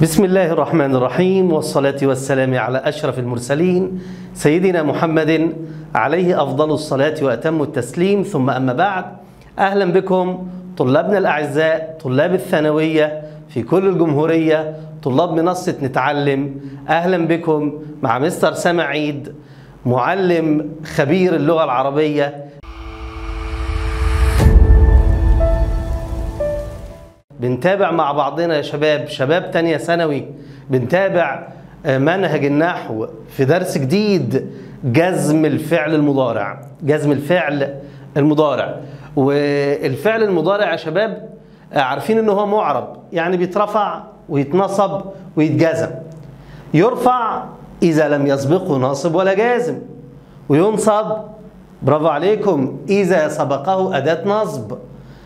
بسم الله الرحمن الرحيم والصلاة والسلام على أشرف المرسلين سيدنا محمد عليه أفضل الصلاة وأتم التسليم ثم أما بعد أهلا بكم طلابنا الأعزاء طلاب الثانوية في كل الجمهورية طلاب منصة نتعلم أهلا بكم مع مستر سامع عيد معلم خبير اللغة العربية بنتابع مع بعضنا يا شباب شباب تانية ثانوي بنتابع منهج النحو في درس جديد جزم الفعل المضارع جزم الفعل المضارع والفعل المضارع يا شباب عارفين ان هو معرب يعني بيترفع ويتنصب ويتجزم يرفع اذا لم يسبقه ناصب ولا جازم وينصب برافو عليكم اذا سبقه اداه نصب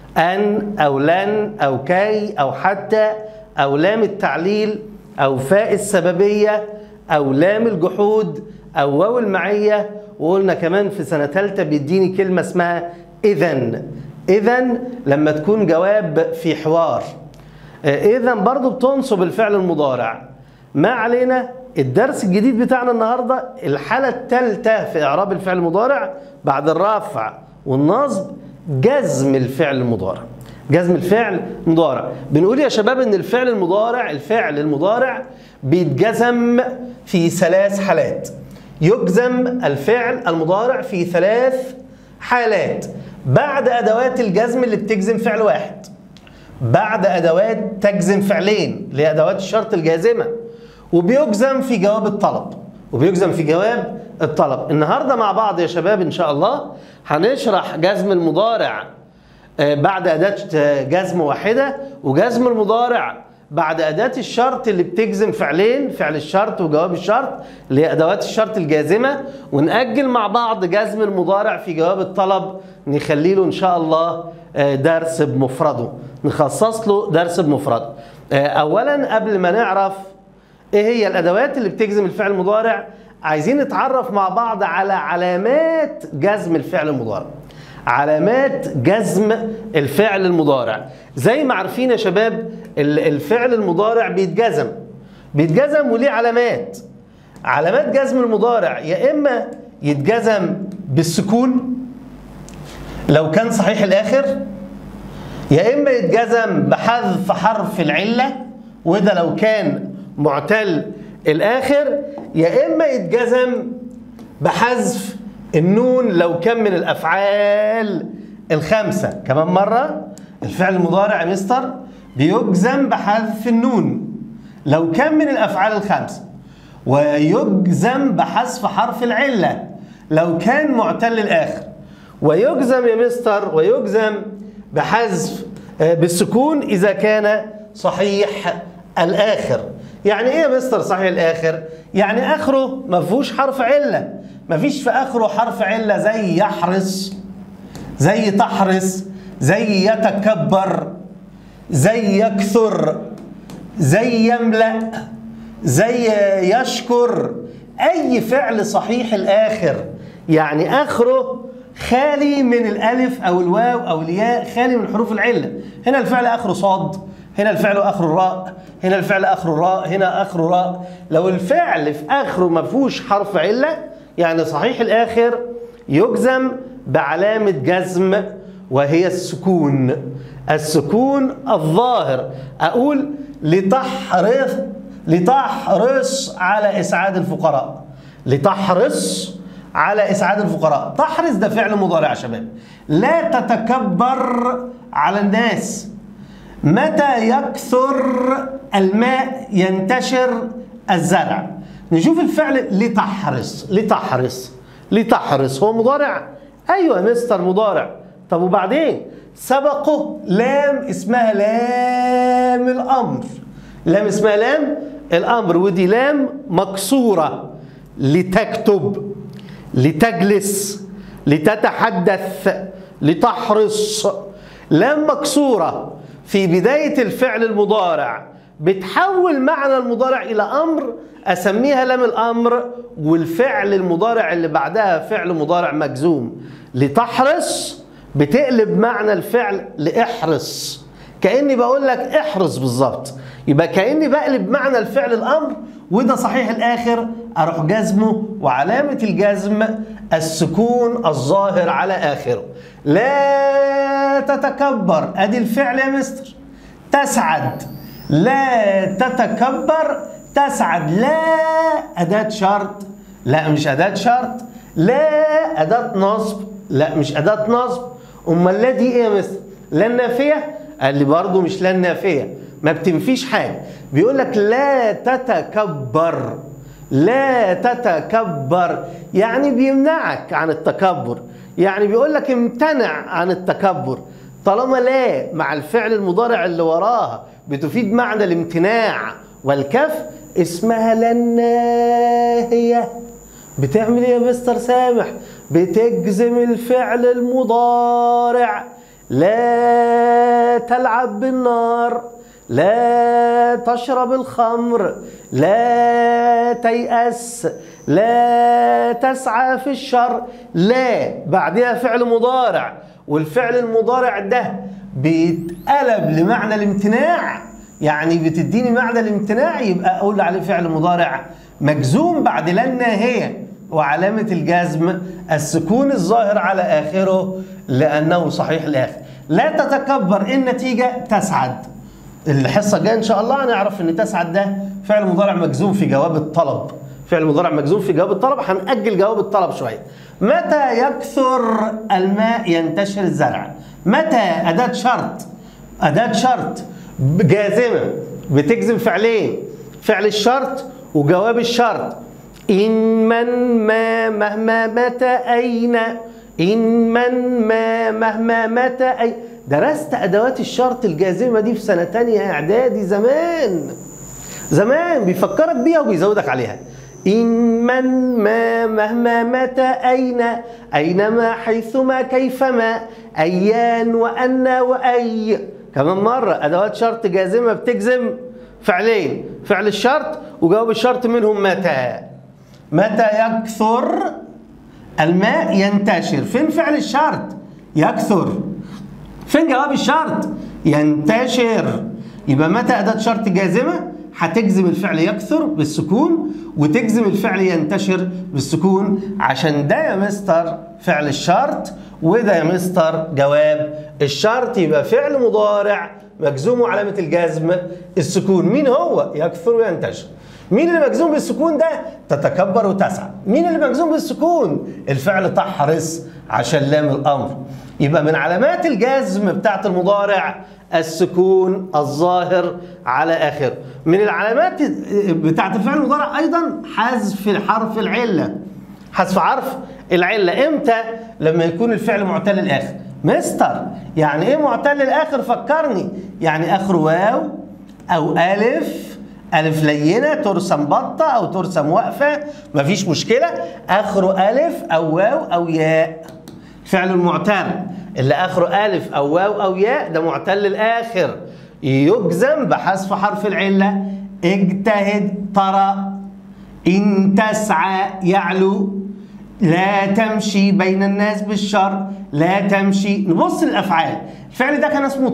أن أو لن أو كي أو حتى أو لام التعليل أو فاء السببية أو لام الجحود أو واو المعية وقلنا كمان في سنة ثالثة بيديني كلمة اسمها إذا إذا لما تكون جواب في حوار إذا برضو بتنصب الفعل المضارع ما علينا الدرس الجديد بتاعنا النهاردة الحالة الثالثة في إعراب الفعل المضارع بعد الرفع والنصب جزم الفعل المضارع جزم الفعل المضارع بنقول يا شباب ان الفعل المضارع الفعل المضارع بيتجزم في ثلاث حالات يجزم الفعل المضارع في ثلاث حالات بعد ادوات الجزم اللي بتجزم فعل واحد بعد ادوات تجزم فعلين اللي هي ادوات الشرط الجازمه وبيجزم في جواب الطلب وبيجزم في جواب الطلب النهارده مع بعض يا شباب ان شاء الله هنشرح جزم المضارع بعد أداة جزم واحدة وجزم المضارع بعد أداة الشرط اللي بتجزم فعلين فعل الشرط وجواب الشرط اللي هي أدوات الشرط الجازمة ونأجل مع بعض جزم المضارع في جواب الطلب نخلي له إن شاء الله درس بمفرده نخصص له درس بمفرده أولا قبل ما نعرف إيه هي الأدوات اللي بتجزم الفعل المضارع عايزين نتعرف مع بعض على علامات جزم الفعل المضارع علامات جزم الفعل المضارع زي ما عارفين يا شباب الفعل المضارع بيتجزم بيتجزم وليه علامات علامات جزم المضارع يا اما يتجزم بالسكون لو كان صحيح الاخر يا اما يتجزم بحذف حرف العله وده لو كان معتل الاخر يا اما يتجزم بحذف النون لو كان من الافعال الخمسه كمان مره الفعل المضارع يا مستر بيجزم بحذف النون لو كان من الافعال الخمسه ويجزم بحذف حرف العله لو كان معتل الاخر ويجزم يا مستر ويجزم بحذف بالسكون اذا كان صحيح الاخر يعني ايه يا مستر صحيح الاخر يعني اخره ما فيهوش حرف عله ما فيش في اخره حرف عله زي يحرص زي تحرص زي يتكبر زي يكثر زي يملا زي يشكر اي فعل صحيح الاخر يعني اخره خالي من الالف او الواو او الياء خالي من حروف العله هنا الفعل اخره صاد هنا الفعل اخره راء هنا الفعل اخره راء هنا اخره راء لو الفعل في اخره ما فيهوش حرف عله يعني صحيح الاخر يجزم بعلامه جزم وهي السكون السكون الظاهر اقول لتحرص لتحرص على اسعاد الفقراء لتحرص على اسعاد الفقراء تحرص ده فعل مضارع يا شباب لا تتكبر على الناس متى يكثر الماء ينتشر الزرع نشوف الفعل لتحرص لتحرص لتحرص هو مضارع ايوه مستر مضارع طب وبعدين سبقه لام اسمها لام الامر لام اسمها لام الامر ودي لام مكسوره لتكتب لتجلس لتتحدث لتحرص لام مكسوره في بداية الفعل المضارع بتحول معنى المضارع إلى أمر أسميها لام الأمر والفعل المضارع اللي بعدها فعل مضارع مجزوم لتحرص بتقلب معنى الفعل لإحرص كأني بقول لك احرص بالظبط يبقى كاني بقلب معنى الفعل الامر وده صحيح الاخر اروح جزمه وعلامه الجزم السكون الظاهر على اخره لا تتكبر ادي الفعل يا مستر تسعد لا تتكبر تسعد لا اداه شرط لا مش اداه شرط لا اداه نصب لا مش اداه نصب امال لا دي ايه يا مستر لا النافيه قال لي برضه مش لا النافيه ما بتنفيش حاجه بيقول لك لا تتكبر لا تتكبر يعني بيمنعك عن التكبر يعني بيقول لك امتنع عن التكبر طالما لا مع الفعل المضارع اللي وراها بتفيد معنى الامتناع والكف اسمها لا الناهيه بتعمل ايه يا مستر سامح بتجزم الفعل المضارع لا تلعب بالنار لا تشرب الخمر لا تيأس لا تسعى في الشر لا بعدها فعل مضارع والفعل المضارع ده بيتقلب لمعنى الامتناع يعني بتديني معنى الامتناع يبقى اقول عليه فعل مضارع مجزوم بعد لا الناهيه وعلامه الجزم السكون الظاهر على اخره لانه صحيح الاخر لا تتكبر النتيجه تسعد الحصه الجايه ان شاء الله هنعرف ان تسعد ده فعل مضارع مجزوم في جواب الطلب فعل مضارع مجزوم في جواب الطلب هنأجل جواب الطلب شويه متى يكثر الماء ينتشر الزرع متى اداه شرط اداه شرط جازمه بتجزم فعلين فعل الشرط وجواب الشرط إن من ما مهما متى أين إن من ما مهما متى أي درست أدوات الشرط الجازمة دي في سنة تانية إعدادي زمان زمان بيفكرك بيها وبيزودك عليها إن من ما مهما متى أين أينما حيثما كيفما أيان وأن وأي كمان مرة أدوات شرط جازمة بتجزم فعلين فعل الشرط وجواب الشرط منهم متى متى يكثر الماء ينتشر فين فعل الشرط يكثر فين جواب الشرط ينتشر يبقى متى أداة شرط جازمة هتجزم الفعل يكثر بالسكون وتجزم الفعل ينتشر بالسكون عشان ده يا مستر فعل الشرط وده يا مستر جواب الشرط يبقى فعل مضارع مجزوم علامة الجزم السكون مين هو يكثر وينتشر مين اللي مجزوم بالسكون ده تتكبر وتسعى مين اللي مجزوم بالسكون الفعل تحرص عشان لام الامر يبقى من علامات الجزم بتاعت المضارع السكون الظاهر على اخره من العلامات بتاعت الفعل المضارع ايضا حذف حرف العله حذف حرف العله امتى لما يكون الفعل معتل الاخر مستر يعني ايه معتل الاخر فكرني يعني اخره واو او الف ألف لينة ترسم بطة أو ترسم واقفة مفيش مشكلة آخره ألف أو واو أو ياء فعل المعتل اللي آخره ألف أو واو أو ياء ده معتل الآخر يجزم بحذف حرف العلة اجتهد ترى إن تسعى يعلو لا تمشي بين الناس بالشر لا تمشي نبص للأفعال الفعل ده كان اسمه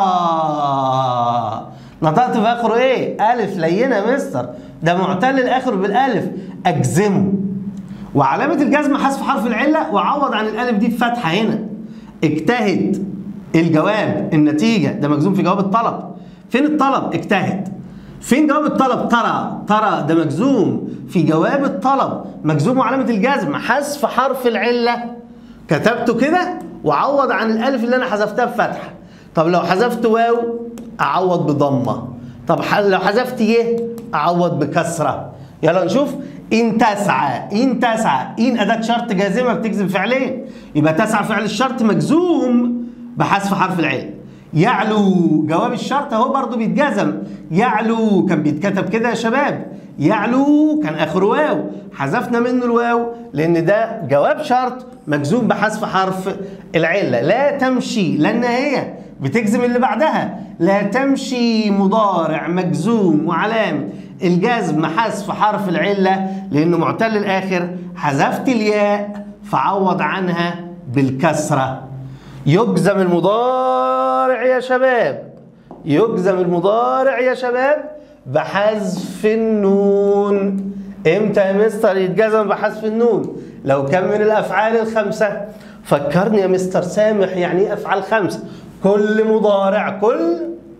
ترى نطقت في اخره ايه؟ الف لينه يا مستر ده معتل الاخر بالالف اجزمه وعلامه الجزم حذف حرف العله وعوض عن الالف دي بفتحه هنا اجتهد الجواب النتيجه ده مجزوم في جواب الطلب فين الطلب؟ اجتهد فين جواب الطلب؟ ترى ترى ده مجزوم في جواب الطلب مجزوم وعلامه الجزم حذف حرف العله كتبته كده وعوض عن الالف اللي انا حذفتها بفتحه طب لو حذفت واو اعوض بضمه طب لو حذفت ي اعوض بكسره يلا نشوف ان تسعى ان تسعى ان اداه شرط جازمه بتجزم فعلين يبقى تسعى فعل الشرط مجزوم بحذف حرف العين يعلو جواب الشرط اهو برضو بيتجزم يعلو كان بيتكتب كده يا شباب يعلو كان اخره واو حذفنا منه الواو لان ده جواب شرط مجزوم بحذف حرف العله لا تمشي لان هي بتجزم اللي بعدها لا تمشي مضارع مجزوم وعلامة الجزم حذف حرف العلة لأنه معتل الآخر حذفت الياء فعوض عنها بالكسرة يجزم المضارع يا شباب يجزم المضارع يا شباب بحذف النون امتى يا مستر يتجزم بحذف النون لو كان من الافعال الخمسه فكرني يا مستر سامح يعني ايه افعال خمسه كل مضارع كل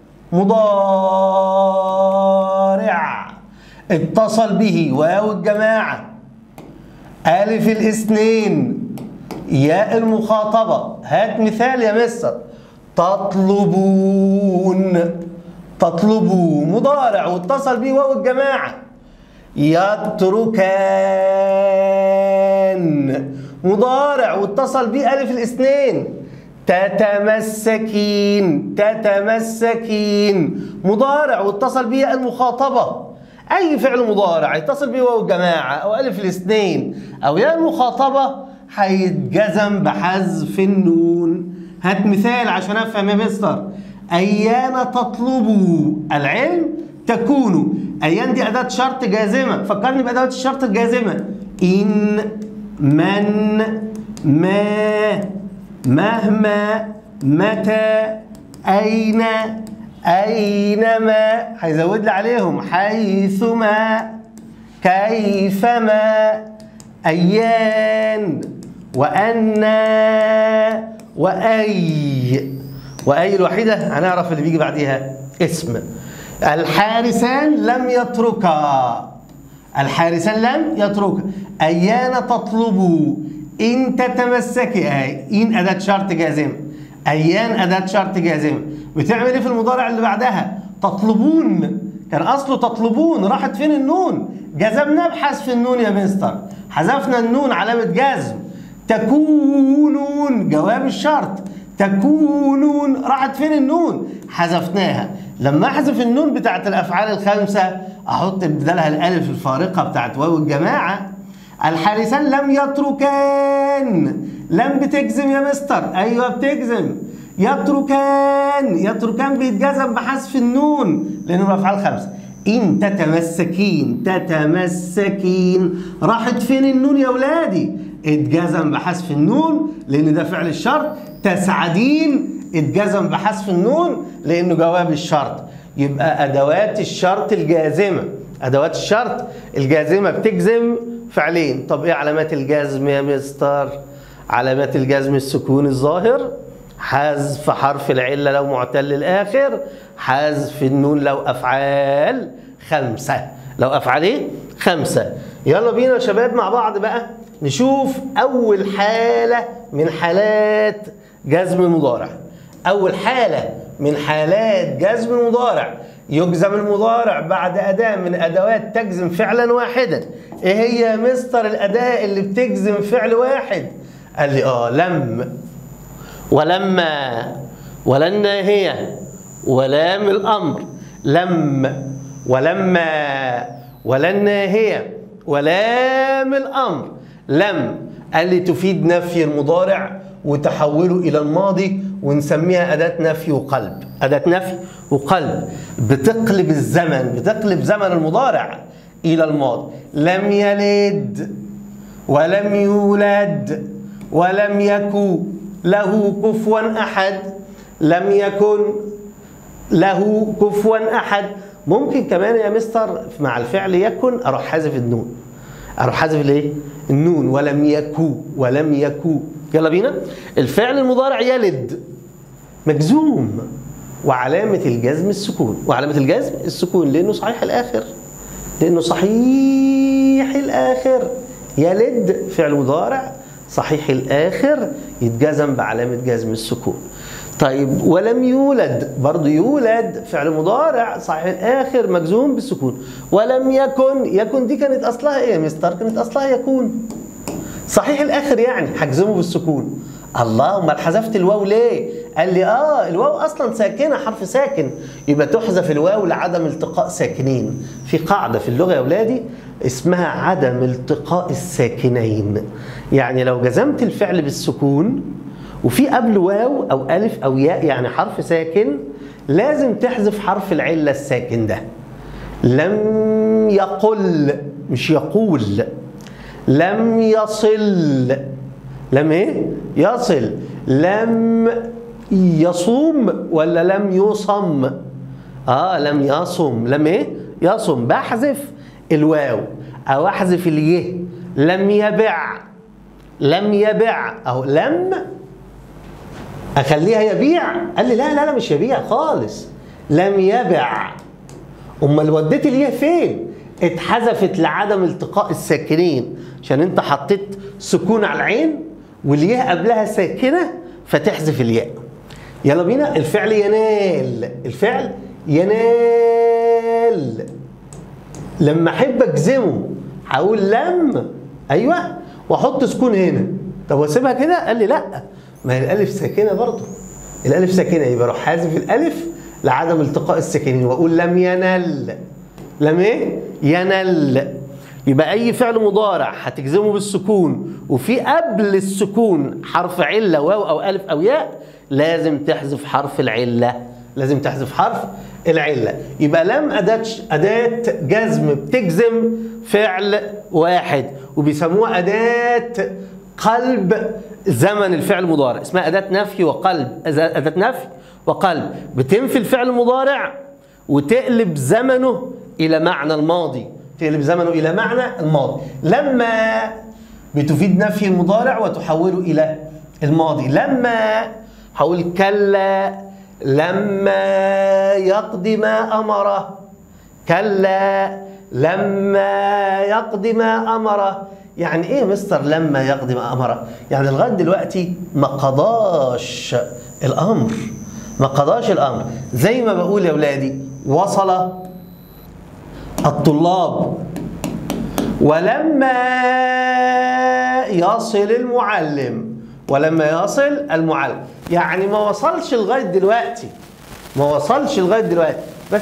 مضارع اتصل به واو الجماعه الف الاثنين ياء المخاطبه هات مثال يا مستر تطلبون تطلبوا مضارع واتصل به واو الجماعه يتركان مضارع واتصل به ألف الاثنين تتمسكين تتمسكين مضارع واتصل به المخاطبة أي فعل مضارع يتصل به واو الجماعة أو ألف الاثنين أو يا المخاطبة هيتجزم بحذف النون هات مثال عشان أفهم يا مستر أيان تطلبوا العلم تكون أيان دي أداة شرط جازمة فكرني بأدوات الشرط الجازمة إن من ما مهما متى أين أينما هيزود لي عليهم حيثما كيفما أيان وأنا وأي وأي الوحيدة هنعرف اللي بيجي بعديها اسم الحارسان لم يتركا الحارسان لم يتركا أيان تطلبوا إن تتمسكي أهي إن أداة شرط جازمة أيان أداة شرط جازمة بتعمل إيه في المضارع اللي بعدها تطلبون كان أصله تطلبون راحت فين النون جزمنا بحذف النون يا مستر حذفنا النون علامة جزم تكونون جواب الشرط تكونون راحت فين النون حذفناها لما احذف النون بتاعت الافعال الخمسه احط بدلها الالف الفارقه بتاعت واو الجماعه الحارسان لم يتركان لم بتجزم يا مستر ايوه بتجزم يتركان يتركان بيتجزم بحذف النون لانه الافعال خمسه ان تتمسكين تتمسكين راحت فين النون يا ولادي اتجزم بحذف النون لان ده فعل الشرط تسعدين اتجزم بحذف النون لانه جواب الشرط يبقى ادوات الشرط الجازمه ادوات الشرط الجازمه بتجزم فعلين طب ايه علامات الجزم يا مستر علامات الجزم السكون الظاهر حذف حرف العله لو معتل الاخر حذف النون لو افعال خمسه لو افعال ايه خمسه يلا بينا يا شباب مع بعض بقى نشوف اول حاله من حالات جزم المضارع اول حاله من حالات جزم المضارع يجزم المضارع بعد اداه من ادوات تجزم فعلا واحدا ايه هي يا مستر الاداه اللي بتجزم فعل واحد قال لي اه لم ولما ولا الناهيه ولام الامر لم ولما ولا الناهيه ولام الامر لم قال لي تفيد نفي المضارع وتحوله الى الماضي ونسميها اداه نفي وقلب اداه نفي وقلب بتقلب الزمن بتقلب زمن المضارع الى الماضي لم يلد ولم يولد ولم يكن له كفوا احد لم يكن له كفوا احد ممكن كمان يا مستر مع الفعل يكن اروح حذف النون اروح حذف الايه النون ولم يكو ولم يكو يلا بينا الفعل المضارع يلد مجزوم وعلامة الجزم السكون وعلامة الجزم السكون لأنه صحيح الآخر لأنه صحيح الآخر يلد فعل مضارع صحيح الآخر يتجزم بعلامة جزم السكون طيب ولم يولد برضه يولد فعل مضارع صحيح الآخر مجزوم بالسكون ولم يكن يكن دي كانت أصلها إيه يا مستر كانت أصلها يكون صحيح الاخر يعني هجزمه بالسكون الله امال حذفت الواو ليه قال لي اه الواو اصلا ساكنه حرف ساكن يبقى تحذف الواو لعدم التقاء ساكنين في قاعده في اللغه يا اولادي اسمها عدم التقاء الساكنين يعني لو جزمت الفعل بالسكون وفي قبل واو او الف او ياء يعني حرف ساكن لازم تحذف حرف العله الساكن ده لم يقل مش يقول لم يصل لم ايه يصل لم يصوم ولا لم يصم اه لم يصم لم ايه يصم بحذف الواو او احذف اليه لم يبع لم يبع او لم اخليها يبيع قال لي لا لا لا مش يبيع خالص لم يبع امال وديت الياء فين اتحذفت لعدم التقاء الساكنين عشان انت حطيت سكون على العين والياء قبلها ساكنه فتحذف الياء يلا بينا الفعل ينال الفعل ينال لما احب اجزمه هقول لم ايوه واحط سكون هنا طب واسيبها كده قال لي لا ما هي الالف ساكنه برضه الالف ساكنه يبقى اروح حذف الالف لعدم التقاء الساكنين واقول لم ينل لم ايه ينل يبقى اي فعل مضارع هتجزمه بالسكون وفي قبل السكون حرف عله واو او الف او ياء لازم تحذف حرف العله لازم تحذف حرف العله يبقى لم اداه اداه جزم بتجزم فعل واحد وبيسموها اداه قلب زمن الفعل المضارع اسمها اداه نفي وقلب اداه نفي وقلب بتنفي الفعل المضارع وتقلب زمنه الى معنى الماضي تقلب زمنه الى معنى الماضي لما بتفيد نفي المضارع وتحوله الى الماضي لما هقول كلا لما يقضي ما امره كلا لما يقضي ما امره يعني ايه مستر لما يقضي ما امره يعني لغايه دلوقتي ما قضاش الامر ما قضاش الامر زي ما بقول يا اولادي وصل الطلاب ولما يصل المعلم ولما يصل المعلم يعني ما وصلش لغايه دلوقتي ما وصلش لغايه دلوقتي بس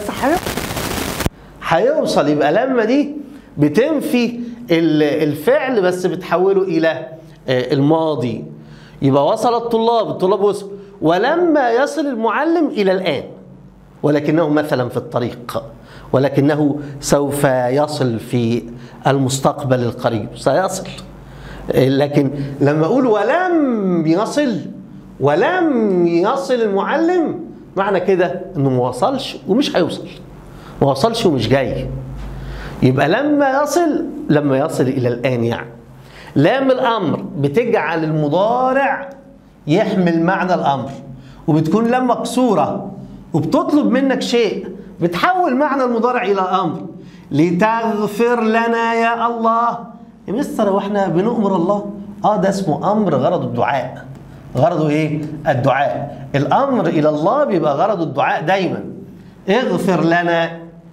هيوصل يبقى لما دي بتنفي الفعل بس بتحوله الى الماضي يبقى وصل الطلاب الطلاب وصل ولما يصل المعلم الى الان ولكنه مثلا في الطريق ولكنه سوف يصل في المستقبل القريب سيصل لكن لما اقول ولم يصل ولم يصل المعلم معنى كده انه ما وصلش ومش هيوصل ما وصلش ومش جاي يبقى لما يصل لما يصل الى الان يعني لام الامر بتجعل المضارع يحمل معنى الامر وبتكون لام مكسوره وبتطلب منك شيء بتحول معنى المضارع الى امر لتغفر لنا يا الله يا مستر هو احنا بنؤمر الله اه ده اسمه امر غرض الدعاء غرضه ايه الدعاء الامر الى الله بيبقى غرض الدعاء دايما اغفر لنا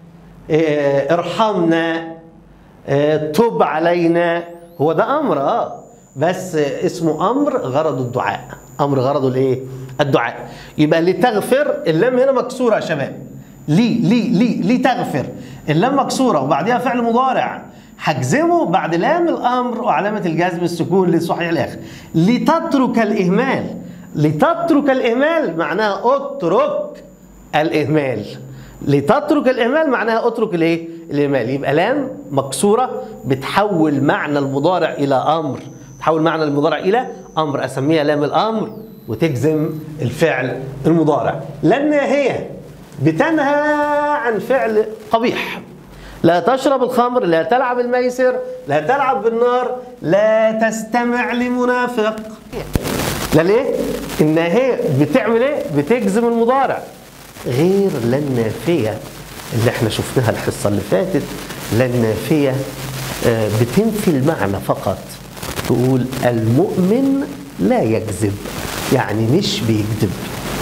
اه ارحمنا اه تب علينا هو ده امر اه بس اسمه امر غرض الدعاء امر غرضه الايه الدعاء يبقى لتغفر اللام هنا مكسوره يا شباب لي لي لي لي تغفر اللام مكسوره وبعديها فعل مضارع هجزمه بعد لام الامر وعلامه الجزم السكون لصحيح الاخر لتترك الاهمال لتترك الاهمال معناها اترك الاهمال لتترك الاهمال معناها اترك الايه الاهمال يبقى لام مكسوره بتحول معنى المضارع الى امر تحول معنى المضارع الى امر اسميها لام الامر وتجزم الفعل المضارع لان هي بتنهى عن فعل قبيح لا تشرب الخمر لا تلعب الميسر لا تلعب بالنار لا تستمع لمنافق لا ليه ان هي بتعمل ايه بتجزم المضارع غير لا النافيه اللي احنا شفناها الحصه اللي فاتت لا النافيه بتنفي المعنى فقط تقول المؤمن لا يكذب يعني مش بيكذب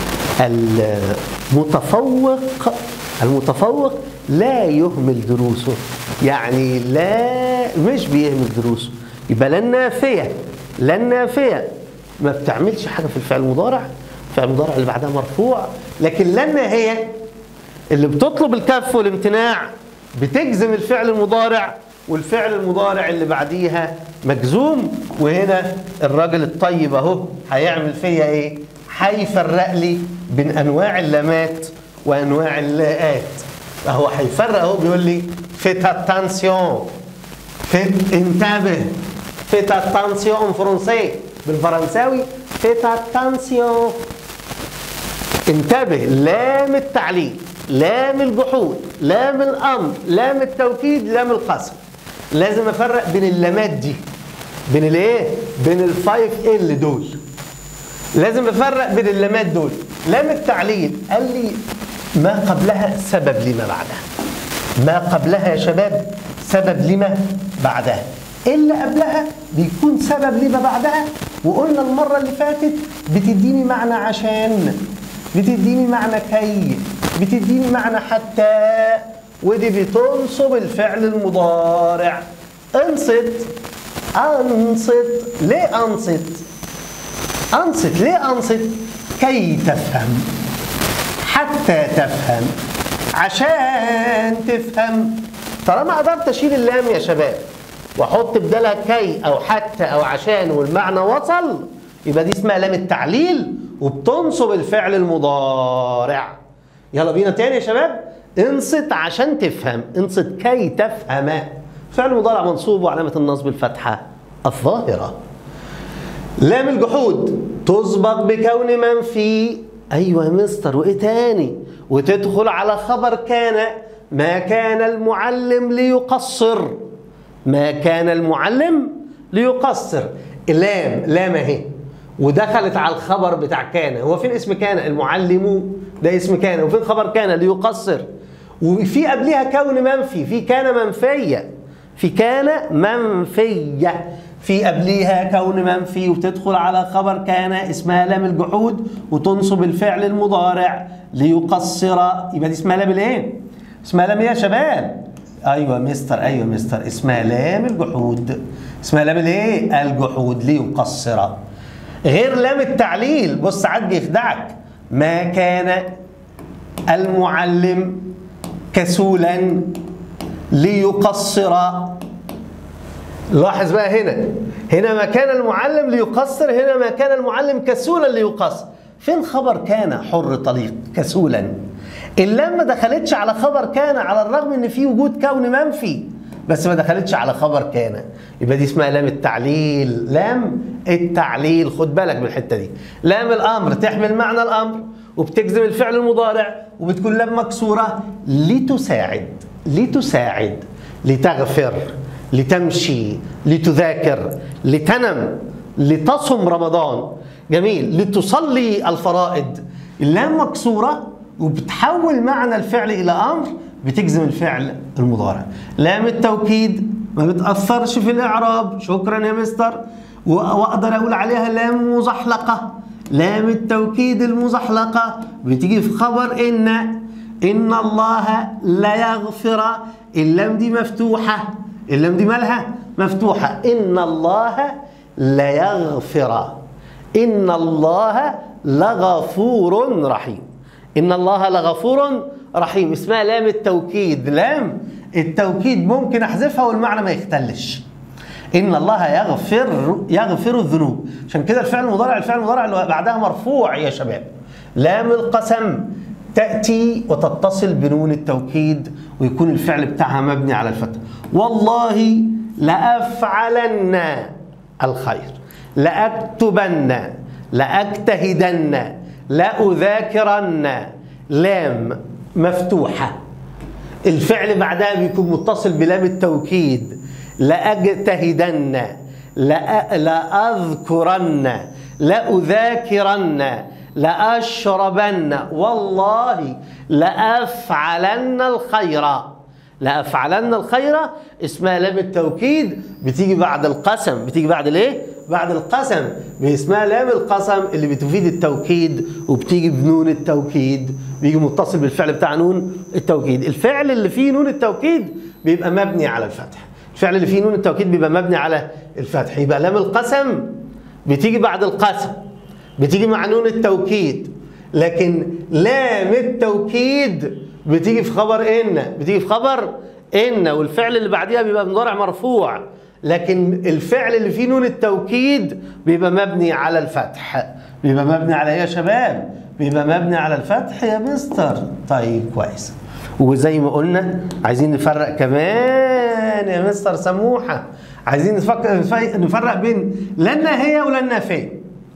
المتفوق المتفوق لا يهمل دروسه يعني لا مش بيهمل دروسه يبقى لا النافيه لا النافيه ما بتعملش حاجه في الفعل المضارع الفعل المضارع اللي بعدها مرفوع لكن لا الناهيه اللي بتطلب الكف والامتناع بتجزم الفعل المضارع والفعل المضارع اللي بعديها مجزوم وهنا الراجل الطيب اهو هيعمل فيا ايه؟ هيفرق لي بين انواع اللامات وانواع اللاءات اهو هيفرق اهو بيقول لي فيت اتانسيون فيت انتبه فيت اتانسيون فرنسي بالفرنساوي فيت اتانسيون انتبه لام التعليل لام الجحود لام الامر لام التوكيد لام القسم لازم افرق بين اللامات دي بين الايه بين الفايف ال دول لازم افرق بين اللامات دول لام التعليل قال لي ما قبلها سبب لما بعدها ما قبلها يا شباب سبب لما بعدها اللي قبلها بيكون سبب لما بعدها وقلنا المرة اللي فاتت بتديني معنى عشان بتديني معنى كي بتديني معنى حتى ودي بتنصب الفعل المضارع انصت انصت ليه انصت انصت ليه انصت كي تفهم حتى تفهم عشان تفهم طالما قدرت اشيل اللام يا شباب واحط بدالها كي او حتى او عشان والمعنى وصل يبقى دي اسمها لام التعليل وبتنصب الفعل المضارع يلا بينا تاني يا شباب انصت عشان تفهم انصت كي تفهم فعل مضارع منصوب وعلامة النصب الفتحة الظاهرة لام الجحود تسبق بكون منفي ايوه يا مستر وايه تاني وتدخل على خبر كان ما كان المعلم ليقصر ما كان المعلم ليقصر لام لام اهي ودخلت على الخبر بتاع كان هو فين اسم كان المعلم ده اسم كان وفين خبر كان ليقصر وفي قبلها كون منفي في كان منفيه في كان منفيه في قبليها كون منفي وتدخل على خبر كان اسمها لام الجحود وتنصب الفعل المضارع ليقصر يبقى دي اسمها لام الايه؟ اسمها لام ايه يا شباب؟ ايوه مستر ايوه مستر اسمها لام الجحود اسمها لام الايه؟ الجحود ليقصر غير لام التعليل بص ساعات بيخدعك ما كان المعلم كسولا ليقصر لاحظ بقى هنا هنا ما كان المعلم ليقصر هنا ما كان المعلم كسولا ليقصر فين خبر كان حر طليق كسولا اللام ما دخلتش على خبر كان على الرغم ان في وجود كون منفي بس ما دخلتش على خبر كان يبقى دي اسمها لام التعليل لام التعليل خد بالك من الحته دي لام الامر تحمل معنى الامر وبتجزم الفعل المضارع وبتكون لام مكسوره لتساعد لتساعد لتغفر لتمشي لتذاكر لتنم لتصم رمضان جميل لتصلي الفرائض اللام مكسوره وبتحول معنى الفعل الى امر بتجزم الفعل المضارع لام التوكيد ما بتاثرش في الاعراب شكرا يا مستر واقدر اقول عليها لام مزحلقه لام التوكيد المزحلقه بتيجي في خبر ان ان الله لا يغفر اللام دي مفتوحه اللام دي مالها مفتوحه ان الله لا يغفر ان الله لغفور رحيم ان الله لغفور رحيم اسمها لام التوكيد لام التوكيد ممكن احذفها والمعنى ما يختلش ان الله يغفر يغفر الذنوب عشان كده الفعل المضارع الفعل المضارع اللي بعدها مرفوع يا شباب لام القسم تاتي وتتصل بنون التوكيد ويكون الفعل بتاعها مبني على الفتح والله لافعلن الخير لاكتبن لاجتهدن لاذاكرن لام مفتوحه الفعل بعدها بيكون متصل بلام التوكيد لأجتهدن لأ- لأذكرن لأذاكرن لأشربن والله لأفعلن الخير لأفعلن الخير اسمها لام التوكيد بتيجي بعد القسم بتيجي بعد الايه؟ بعد القسم اسمها لام القسم اللي بتفيد التوكيد وبتيجي بنون التوكيد بيجي متصل بالفعل بتاع نون التوكيد الفعل اللي فيه نون التوكيد بيبقى مبني على الفتح الفعل اللي فيه نون التوكيد بيبقى مبني على الفتح يبقى لام القسم بتيجي بعد القسم بتيجي مع نون التوكيد لكن لام التوكيد بتيجي في خبر ان بتيجي في خبر ان والفعل اللي بعديها بيبقى مضارع مرفوع لكن الفعل اللي فيه نون التوكيد بيبقى مبني على الفتح بيبقى مبني على ايه يا شباب بيبقى مبني على الفتح يا مستر طيب كويس وزي ما قلنا عايزين نفرق كمان يا مستر سموحه عايزين نفكر نفرق بين لا الناهيه ولا النافيه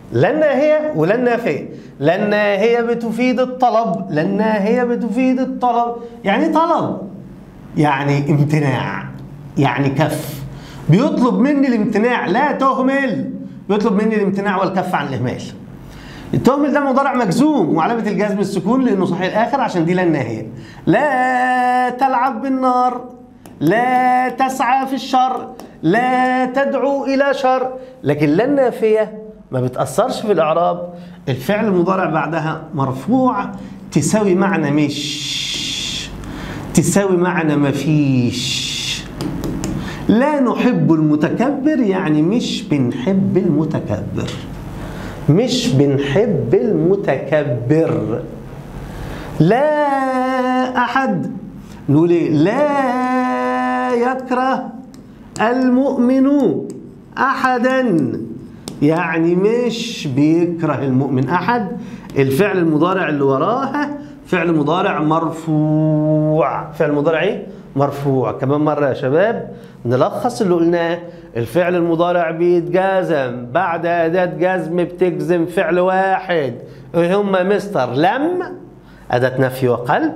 لا الناهية ولا النافية لا الناهية بتفيد الطلب لا الناهية بتفيد الطلب يعني طلب يعني امتناع يعني كف بيطلب مني الامتناع لا تهمل بيطلب مني الامتناع والكف عن الإهمال التهمل ده مضارع مجزوم وعلامة الجزم السكون لأنه صحيح الآخر عشان دي لا الناهية لا تلعب بالنار لا تسعى في الشر لا تدعو إلى شر لكن لا النافية ما بتأثرش في الإعراب الفعل المضارع بعدها مرفوع تساوي معنى مش تساوي معنى مفيش لا نحب المتكبر يعني مش بنحب المتكبر مش بنحب المتكبر لا أحد نقول إيه؟ لا يكره المؤمن أحدا يعني مش بيكره المؤمن أحد الفعل المضارع اللي وراها فعل مضارع مرفوع فعل مضارع ايه؟ مرفوع كمان مرة يا شباب نلخص اللي قلناه الفعل المضارع بيتجازم بعد أداة جزم بتجزم فعل واحد ايه هما مستر لم أداة نفي وقلب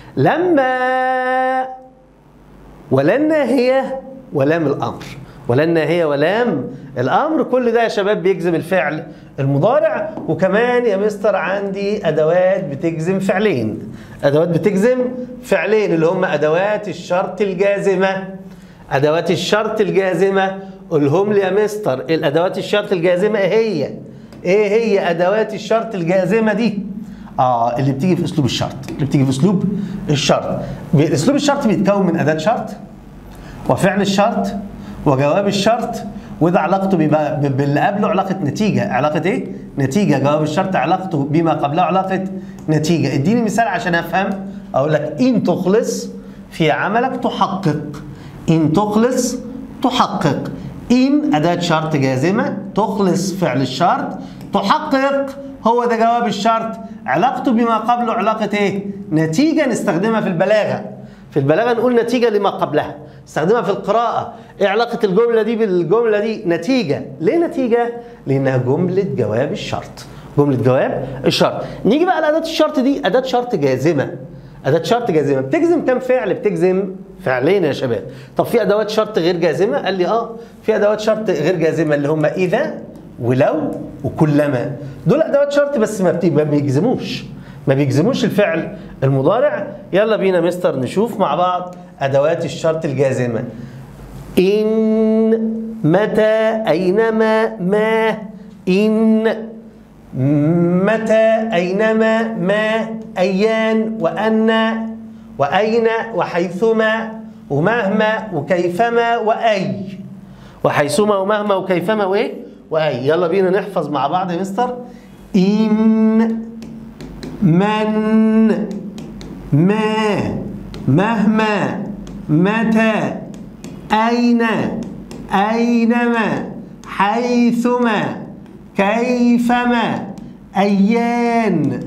لما ولا الناهية ولام الأمر ولا الناهية ولام الأمر كل ده يا شباب بيجزم الفعل المضارع وكمان يا مستر عندي أدوات بتجزم فعلين أدوات بتجزم فعلين اللي هم أدوات الشرط الجازمة أدوات الشرط الجازمة قولهم لي يا مستر الأدوات الشرط الجازمة إيه هي؟ إيه هي أدوات الشرط الجازمة دي؟ اه اللي بتيجي في اسلوب الشرط اللي بتيجي في اسلوب الشرط اسلوب الشرط بيتكون من اداه شرط وفعل الشرط وجواب الشرط وده علاقته بيبقى باللي قبله علاقه نتيجه علاقه ايه نتيجه جواب الشرط علاقته بما قبله علاقه نتيجه اديني مثال عشان افهم اقول لك ان تخلص في عملك تحقق ان تخلص تحقق ان اداه شرط جازمه تخلص فعل الشرط تحقق هو ده جواب الشرط علاقته بما قبله علاقة ايه؟ نتيجة نستخدمها في البلاغة في البلاغة نقول نتيجة لما قبلها استخدمها في القراءة ايه علاقة الجملة دي بالجملة دي نتيجة ليه نتيجة؟ لأنها جملة جواب الشرط جملة جواب الشرط نيجي بقى لأداة الشرط دي أداة شرط جازمة أداة شرط جازمة بتجزم كام فعل؟ بتجزم فعلين يا شباب طب في أدوات شرط غير جازمة؟ قال لي اه في أدوات شرط غير جازمة اللي هم إذا ولو وكلما دول ادوات شرط بس ما, ما بيجزموش ما بيجزموش الفعل المضارع يلا بينا مستر نشوف مع بعض ادوات الشرط الجازمه ان متى اينما ما ان متى اينما ما ايان وان واين وحيثما ومهما وكيفما واي وحيثما ومهما وكيفما وايه واي يلا بينا نحفظ مع بعض يا مستر ان من ما مهما متى اين اينما حيثما كيفما ايان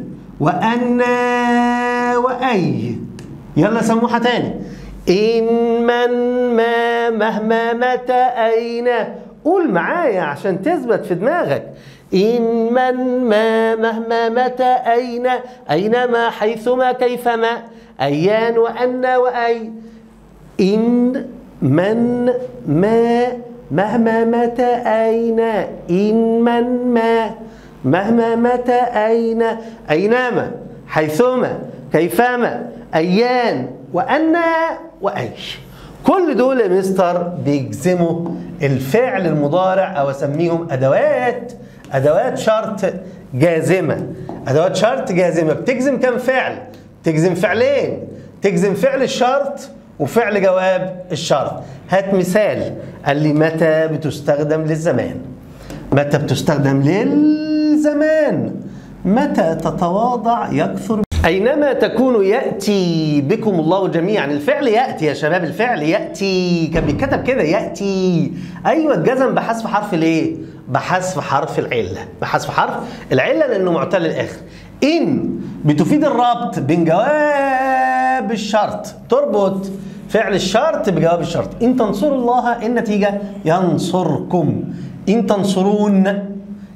وانا واي يلا سموحه تاني ان من ما مهما متى اين قول معايا عشان تثبت في دماغك إن من ما مهما متى أين أينما حيثما كيفما أيان وأن وأي إن من ما مهما متى أين إن من ما مهما متى أين أينما حيثما كيفما أيان وأن وأي كل دول يا مستر بيجزموا الفعل المضارع او اسميهم ادوات ادوات شرط جازمه ادوات شرط جازمه بتجزم كم فعل تجزم فعلين تجزم فعل الشرط وفعل جواب الشرط هات مثال قال لي متى بتستخدم للزمان متى بتستخدم للزمان متى تتواضع يكثر أينما تكونوا يأتي بكم الله جميعا الفعل يأتي يا شباب الفعل يأتي كان بيتكتب كده يأتي أيوة اتجزم بحذف حرف الإيه؟ بحذف حرف العلة بحذف حرف العلة لأنه معتل الآخر إن بتفيد الربط بين جواب الشرط تربط فعل الشرط بجواب الشرط إن تنصروا الله النتيجة ينصركم إن تنصرون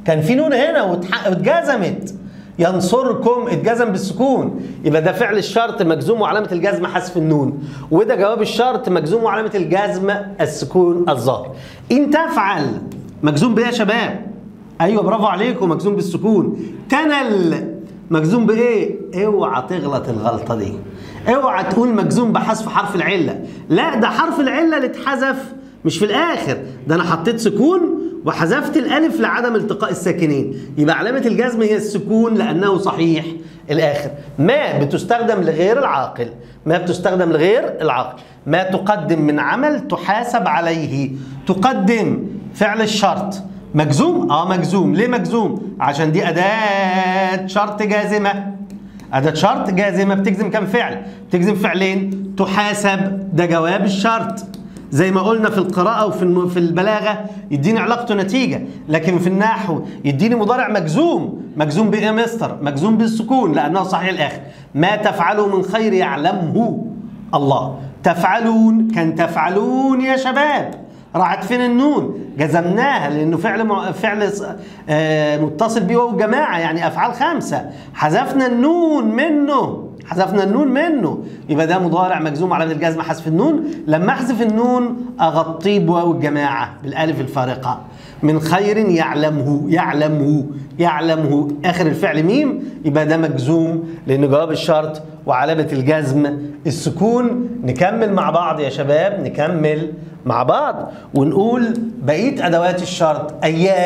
كان في نون هنا واتح- واتجزمت ينصركم اتجزم بالسكون يبقى ده فعل الشرط مجزوم وعلامه الجزم حذف النون وده جواب الشرط مجزوم وعلامه الجزم السكون الظاهر ان تفعل مجزوم بايه يا شباب ايوه برافو عليكم مجزوم بالسكون تنل مجزوم بايه اوعى تغلط الغلطه دي اوعى تقول مجزوم بحذف حرف العله لا ده حرف العله اللي اتحذف مش في الاخر ده انا حطيت سكون وحذفت الالف لعدم التقاء الساكنين يبقى علامه الجزم هي السكون لانه صحيح الاخر ما بتستخدم لغير العاقل ما بتستخدم لغير العاقل ما تقدم من عمل تحاسب عليه تقدم فعل الشرط مجزوم اه مجزوم ليه مجزوم عشان دي اداه شرط جازمه أداة شرط جازمة بتجزم كم فعل؟ بتجزم فعلين تحاسب ده جواب الشرط زي ما قلنا في القراءة وفي الم- في البلاغة يديني علاقته نتيجة لكن في النحو يديني مضارع مجزوم مجزوم بإيه يا مستر؟ مجزوم بالسكون لأنه صحيح الآخر ما تفعلوا من خير يعلمه الله تفعلون كان تفعلون يا شباب راحت فين النون جزمناها لانه فعل مع... فعل ص- آه متصل بيه واو الجماعه يعني افعال خمسه حذفنا النون منه حذفنا النون منه يبقى ده مضارع مجزوم على الجزم حذف النون لما احذف النون اغطيه بواو الجماعه بالالف الفارقه من خير يعلمه يعلمه يعلمه اخر الفعل ميم يبقى ده مجزوم لان جواب الشرط وعلامه الجزم السكون نكمل مع بعض يا شباب نكمل مع بعض ونقول بقيه ادوات الشرط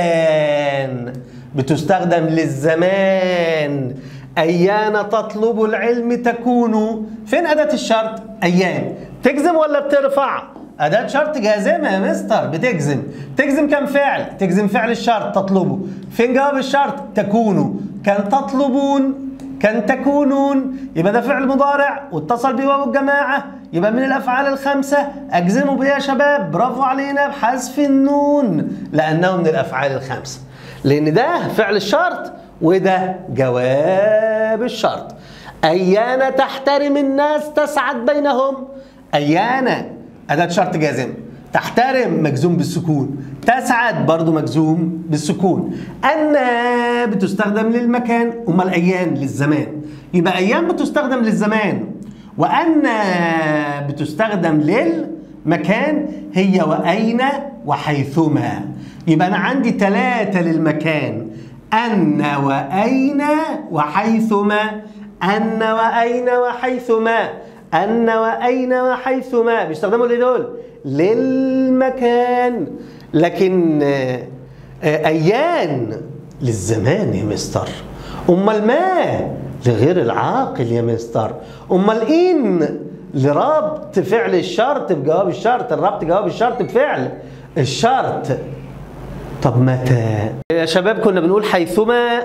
ايان بتستخدم للزمان ايان تطلب العلم تكون فين اداه الشرط ايان تجزم ولا بترفع أداة شرط جازمة يا مستر بتجزم تجزم كم فعل تجزم فعل الشرط تطلبه فين جواب الشرط تكونوا كان تطلبون كان تكونون يبقى ده فعل مضارع واتصل بيه واو الجماعة يبقى من الأفعال الخمسة أجزموا بيه يا شباب برافو علينا بحذف النون لأنه من الأفعال الخمسة لأن ده فعل الشرط وده جواب الشرط أيان تحترم الناس تسعد بينهم أيان أداة شرط جازم تحترم مجزوم بالسكون تسعد برضو مجزوم بالسكون أن بتستخدم للمكان أمال أيام للزمان يبقى أيام بتستخدم للزمان وأن بتستخدم للمكان هي وأين وحيثما يبقى أنا عندي ثلاثة للمكان أن وأين وحيثما أن وأين وحيثما أن وأين وحيثما بيستخدموا ليه دول؟ للمكان لكن آه، آه، أيان للزمان يا مستر أمال ما لغير العاقل يا مستر أمال إن لربط فعل الشرط بجواب الشرط الربط جواب الشرط بفعل الشرط طب متى يا شباب كنا بنقول حيثما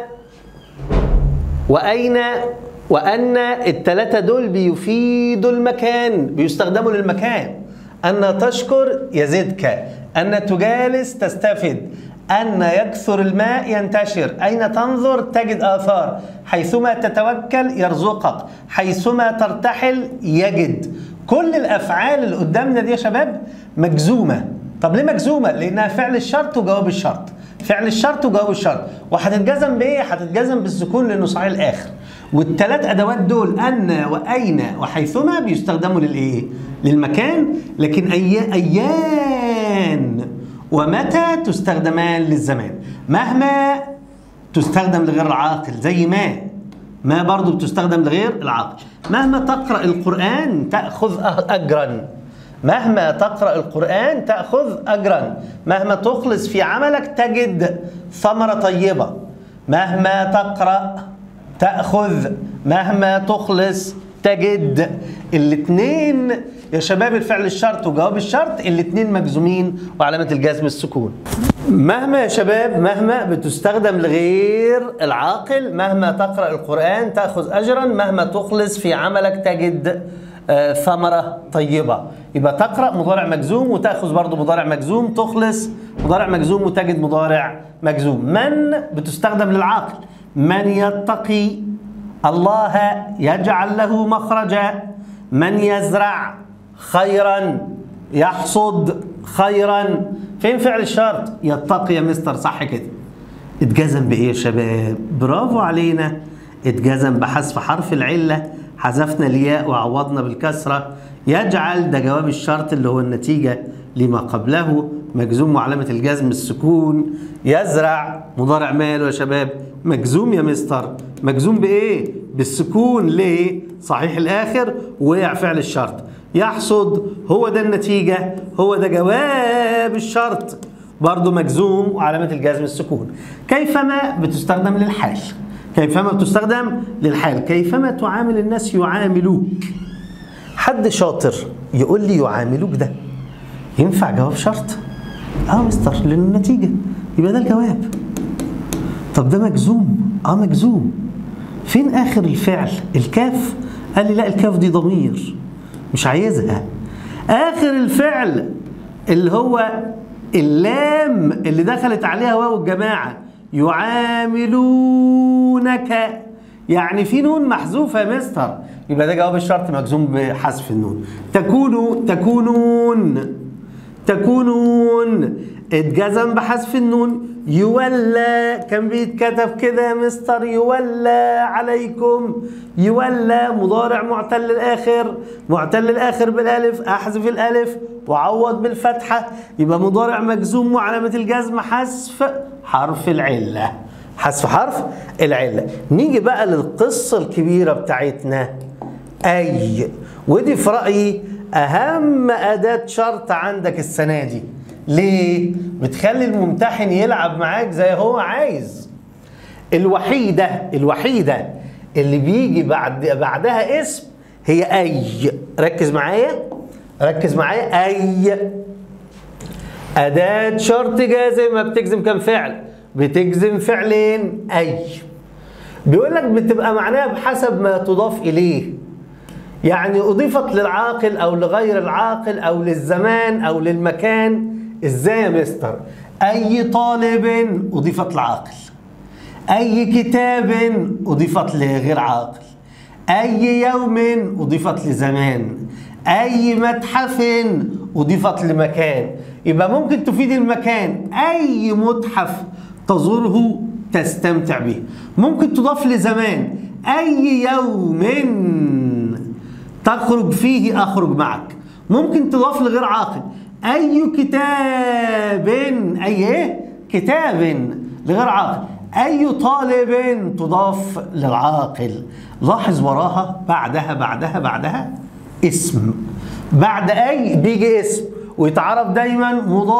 وأين وأن التلاتة دول بيفيدوا المكان بيستخدموا للمكان أن تشكر يزدك أن تجالس تستفد أن يكثر الماء ينتشر أين تنظر تجد آثار حيثما تتوكل يرزقك حيثما ترتحل يجد كل الأفعال اللي قدامنا دي يا شباب مجزومة طب ليه مجزومة؟ لأنها فعل الشرط وجواب الشرط فعل الشرط وجواب الشرط وهتتجزم بايه؟ هتتجزم بالسكون لانه صحيح الاخر والثلاث ادوات دول ان واين وحيثما بيستخدموا للايه؟ للمكان لكن أي... ايان ومتى تستخدمان للزمان مهما تستخدم لغير العاقل زي ما ما برضو بتستخدم لغير العاقل مهما تقرأ القرآن تأخذ أجرا مهما تقرأ القرآن تأخذ أجرا مهما تخلص في عملك تجد ثمرة طيبة مهما تقرأ تأخذ مهما تخلص تجد الاثنين يا شباب الفعل الشرط وجواب الشرط الاثنين مجزومين وعلامة الجزم السكون مهما يا شباب مهما بتستخدم لغير العاقل مهما تقرأ القرآن تأخذ أجرا مهما تخلص في عملك تجد آه، ثمرة طيبة يبقى تقرأ مضارع مجزوم وتأخذ برضو مضارع مجزوم تخلص مضارع مجزوم وتجد مضارع مجزوم من بتستخدم للعاقل من يتقي الله يجعل له مخرجا من يزرع خيرا يحصد خيرا فين فعل الشرط يتقي يا مستر صح كده اتجزم بايه يا شباب برافو علينا اتجزم بحذف حرف العله حذفنا الياء وعوضنا بالكسره يجعل ده جواب الشرط اللي هو النتيجه لما قبله مجزوم وعلامه الجزم السكون يزرع مضارع ماله يا شباب مجزوم يا مستر مجزوم بايه بالسكون ليه صحيح الاخر وقع فعل الشرط يحصد هو ده النتيجه هو ده جواب الشرط برضه مجزوم وعلامة الجزم السكون كيفما بتستخدم للحال كيفما بتستخدم للحال كيفما تعامل الناس يعاملوك حد شاطر يقول لي يعاملوك ده ينفع جواب شرط اه مستر للنتيجة يبقى ده الجواب طب ده مجزوم اه مجزوم فين اخر الفعل الكاف قال لي لا الكاف دي ضمير مش عايزها اخر الفعل اللي هو اللام اللي دخلت عليها واو الجماعه يعاملونك يعني في نون محذوفه يا مستر يبقى ده جواب الشرط مجزوم بحذف النون تكونوا تكونون تكونون اتجزم بحذف النون يولى كان بيتكتب كده يا مستر يولى عليكم يولى مضارع معتل الاخر معتل الاخر بالالف احذف الالف وعوض بالفتحه يبقى مضارع مجزوم وعلامه الجزم حذف حرف العله حذف حرف العله نيجي بقى للقصه الكبيره بتاعتنا اي ودي في رايي اهم اداه شرط عندك السنه دي ليه بتخلي الممتحن يلعب معاك زي هو عايز الوحيده الوحيده اللي بيجي بعد بعدها اسم هي اي ركز معايا ركز معايا اي اداه شرط جازمه بتجزم كام فعل بتجزم فعلين اي بيقول لك بتبقى معناها بحسب ما تضاف اليه يعني اضيفت للعاقل او لغير العاقل او للزمان او للمكان ازاي يا مستر اي طالب اضيفت لعاقل اي كتاب اضيفت لغير عاقل اي يوم اضيفت لزمان اي متحف اضيفت لمكان يبقى ممكن تفيد المكان اي متحف تزوره تستمتع به ممكن تضاف لزمان اي يوم تخرج فيه اخرج معك ممكن تضاف لغير عاقل اي كتاب اي ايه كتاب لغير عاقل اي طالب تضاف للعاقل لاحظ وراها بعدها بعدها بعدها اسم بعد اي بيجي اسم ويتعرف دايما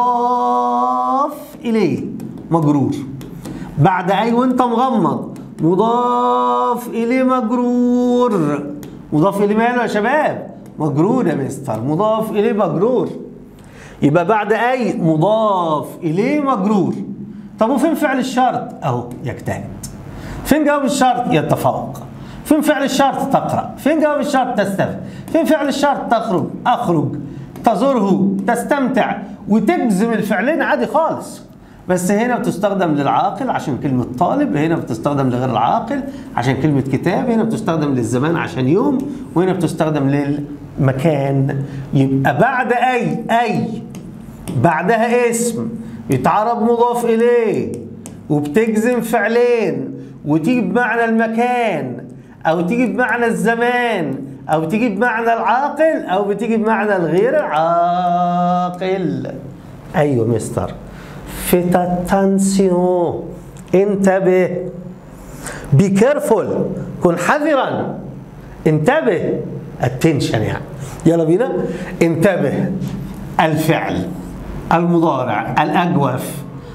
مضاف اليه مجرور بعد اي وانت مغمض مضاف اليه مجرور مضاف اليه ماله يا شباب مجرور يا مستر مضاف اليه مجرور يبقى بعد اي مضاف اليه مجرور طب وفين فعل الشرط اهو يجتهد فين جواب الشرط يتفوق فين فعل الشرط تقرا فين جواب الشرط تستفد فين فعل الشرط تخرج اخرج تزوره تستمتع وتجزم الفعلين عادي خالص بس هنا بتستخدم للعاقل عشان كلمة طالب هنا بتستخدم لغير العاقل عشان كلمة كتاب هنا بتستخدم للزمان عشان يوم وهنا بتستخدم للمكان يبقى بعد أي أي بعدها اسم يتعرب مضاف إليه وبتجزم فعلين وتيجي بمعنى المكان أو تيجي بمعنى الزمان أو تيجي بمعنى العاقل أو بتيجي بمعنى الغير العاقل أيوه مستر فيت اتنسيون انتبه بي كيرفول كن حذرا انتبه اتنشن يعني يلا بينا انتبه الفعل المضارع الاجوف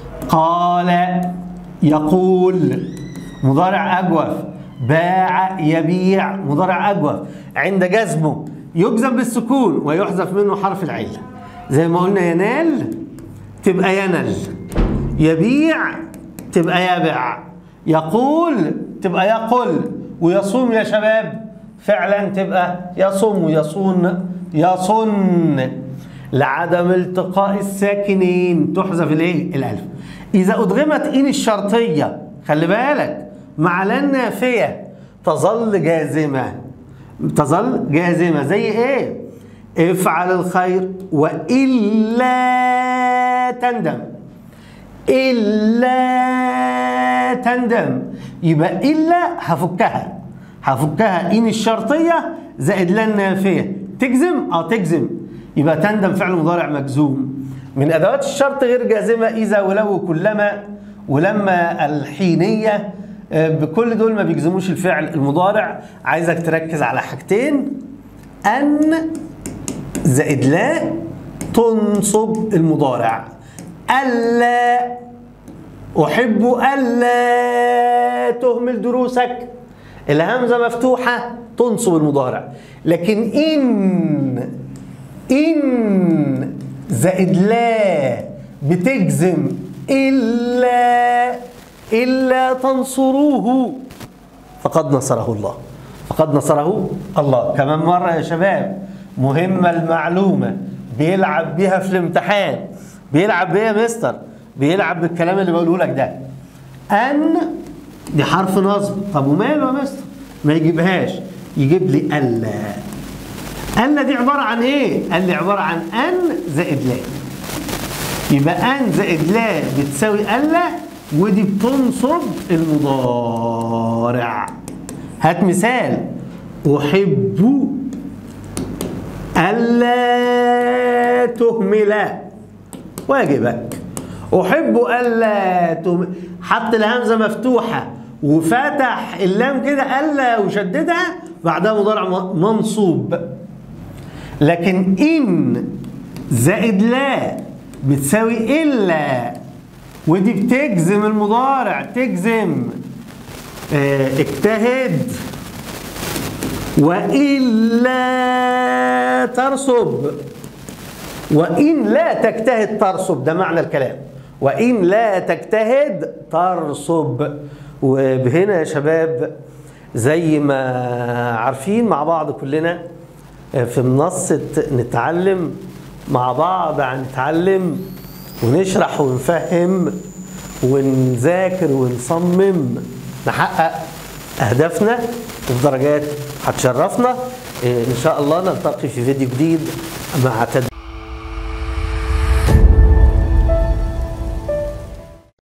قال يقول مضارع اجوف باع يبيع مضارع اجوف عند جزمه يجزم بالسكون ويحذف منه حرف العله زي ما قلنا ينال تبقى ينل يبيع تبقى يبع يقول تبقى يقل ويصوم يا شباب فعلا تبقى يصوم ويصون يصن لعدم التقاء الساكنين تحذف الايه الالف اذا ادغمت ان الشرطيه خلي بالك مع لا النافيه تظل جازمه تظل جازمه زي ايه افعل الخير والا تندم إلا تندم يبقى إلا هفكها هفكها إن الشرطية زائد لا النافية تجزم؟ اه تجزم يبقى تندم فعل مضارع مجزوم من أدوات الشرط غير جازمة إذا ولو كلما ولما الحينية آه، بكل دول ما بيجزموش الفعل المضارع عايزك تركز على حاجتين أن زائد لا تنصب المضارع ألا أحب ألا تهمل دروسك الهمزة مفتوحة تنصب المضارع لكن إن إن زائد لا بتجزم إلا إلا تنصروه فقد نصره الله فقد نصره الله كمان مرة يا شباب مهمة المعلومة بيلعب بيها في الامتحان بيلعب بيها يا مستر بيلعب بالكلام اللي بقوله لك ده أن دي حرف نصب طب وماله يا مستر ما يجيبهاش يجيب لي ألا ألا دي عبارة عن إيه؟ قال لي عبارة عن أن زائد لا يبقى أن زائد لا بتساوي ألا ودي بتنصب المضارع هات مثال أحب ألا تهمل واجبك أحب ألا تهمل حط الهمزة مفتوحة وفتح اللام كده ألا وشددها بعدها مضارع م- منصوب لكن إن زائد لا بتساوي إلا ودي بتجزم المضارع تجزم آه، اجتهد وإلا ترسب وإن لا تجتهد ترسب ده معنى الكلام وإن لا تجتهد ترسب وبهنا يا شباب زي ما عارفين مع بعض كلنا في منصة نتعلم مع بعض هنتعلم ونشرح ونفهم ونذاكر ونصمم نحقق أهدافنا وفي درجات هتشرفنا إيه، إن شاء الله نلتقي في فيديو جديد مع تدريب